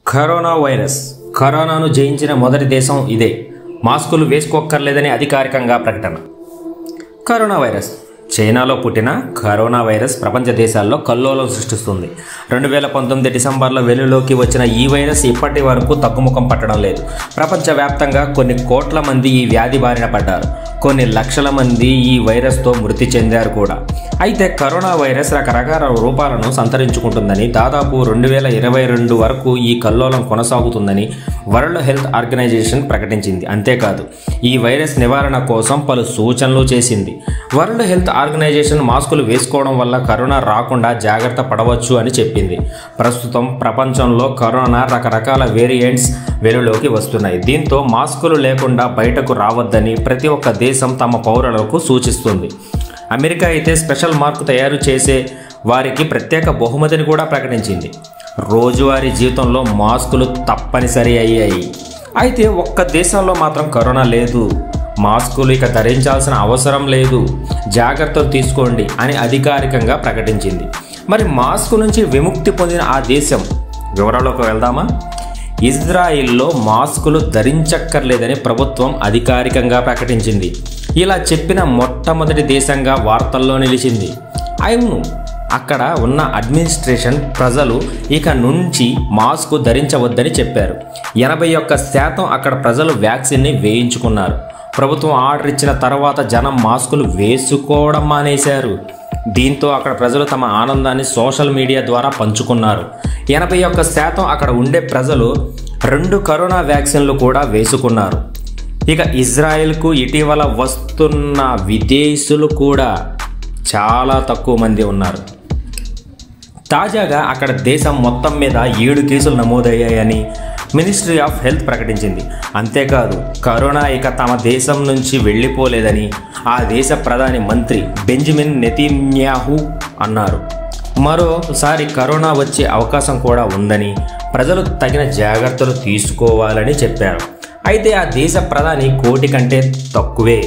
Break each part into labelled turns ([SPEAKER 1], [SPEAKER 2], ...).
[SPEAKER 1] corona virus కరోనాను జయించిన మొదటి దేశం ఇదే మాస్కులు వేసుకోక్కర్లేదని అధికారికంగా ప్రకటన కరోనా వైరస్ చైనాలో పుట్టిన కరోనా వైరస్ ప్రపంచ దేశాల్లో కల్లోలం సృష్టిస్తుంది రెండు వేల పంతొమ్మిది డిసెంబర్లో వెలుగులోకి వచ్చిన ఈ వైరస్ ఇప్పటి వరకు తగ్గుముఖం పట్టడం లేదు ప్రపంచవ్యాప్తంగా కొన్ని కోట్ల మంది ఈ వ్యాధి బారిన పడ్డారు కొన్ని లక్షల మంది ఈ వైరస్తో మృతి చెందారు కూడా అయితే కరోనా వైరస్ రకరకాల రూపాలను సంతరించుకుంటుందని దాదాపు రెండు వేల ఇరవై రెండు వరకు ఈ కల్లోలం కొనసాగుతుందని వరల్డ్ హెల్త్ ఆర్గనైజేషన్ ప్రకటించింది అంతేకాదు ఈ వైరస్ నివారణ కోసం పలు సూచనలు చేసింది వరల్డ్ హెల్త్ ఆర్గనైజేషన్ మాస్కులు వేసుకోవడం వల్ల కరోనా రాకుండా జాగ్రత్త పడవచ్చు అని చెప్పింది ప్రస్తుతం ప్రపంచంలో కరోనా రకరకాల వేరియంట్స్ వెలుగులోకి వస్తున్నాయి దీంతో మాస్కులు లేకుండా బయటకు రావద్దని ప్రతి ఒక్క దేశం తమ పౌరులకు సూచిస్తుంది అమెరికా అయితే స్పెషల్ మార్క్ తయారు చేసే వారికి ప్రత్యేక బహుమతిని కూడా ప్రకటించింది రోజువారీ జీవితంలో మాస్కులు తప్పనిసరి అయ్యాయి అయితే ఒక్క దేశంలో మాత్రం కరోనా లేదు మాస్కులు ఇక ధరించాల్సిన అవసరం లేదు జాగ్రత్తలు తీసుకోండి అని అధికారికంగా ప్రకటించింది మరి మాస్క్ నుంచి విముక్తి పొందిన ఆ దేశం వివరాల్లోకి వెళ్దామా ఇజ్రాయిల్లో మాస్కులు ధరించక్కర్లేదని ప్రభుత్వం అధికారికంగా ప్రకటించింది ఇలా చెప్పిన మొట్టమొదటి దేశంగా వార్తల్లో నిలిచింది అవును అక్కడ ఉన్న అడ్మినిస్ట్రేషన్ ప్రజలు ఇక నుంచి మాస్క్ ధరించవద్దని చెప్పారు ఎనభై ఒక్క శాతం అక్కడ ప్రజలు వ్యాక్సిన్ని వేయించుకున్నారు ప్రభుత్వం ఆర్డర్ ఇచ్చిన తర్వాత జనం మాస్కులు వేసుకోవడం మానేశారు దీంతో అక్కడ ప్రజలు తమ ఆనందాన్ని సోషల్ మీడియా ద్వారా పంచుకున్నారు ఎనభై ఒక్క శాతం అక్కడ ఉండే ప్రజలు రెండు కరోనా వ్యాక్సిన్లు కూడా వేసుకున్నారు ఇక ఇజ్రాయెల్కు ఇటీవల వస్తున్న విదేశీయులు కూడా చాలా తక్కువ మంది ఉన్నారు తాజాగా అక్కడ దేశం మొత్తం మీద ఏడు కేసులు నమోదయ్యాయని మినిస్ట్రీ ఆఫ్ హెల్త్ ప్రకటించింది అంతేకాదు కరోనా ఇక తమ దేశం నుంచి వెళ్ళిపోలేదని ఆ దేశ ప్రధాని మంత్రి బెంజమిన్ నెతిన్యాహు అన్నారు మరోసారి కరోనా వచ్చే అవకాశం కూడా ఉందని ప్రజలు తగిన జాగ్రత్తలు తీసుకోవాలని చెప్పారు అయితే ఆ దేశ ప్రధాని కోటి కంటే తక్కువే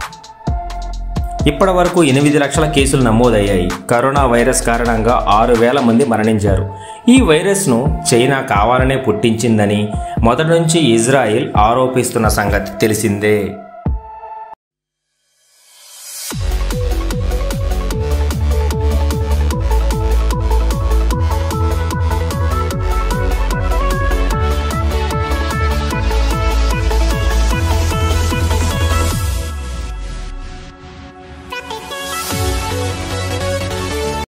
[SPEAKER 1] ఇప్పటి వరకు ఎనిమిది లక్షల కేసులు నమోదయ్యాయి కరోనా వైరస్ కారణంగా ఆరు వేల మంది మరణించారు ఈ వైరస్ను చైనా కావాలనే పుట్టించిందని మొదటి నుంచి ఇజ్రాయిల్ ఆరోపిస్తున్న సంగతి తెలిసిందే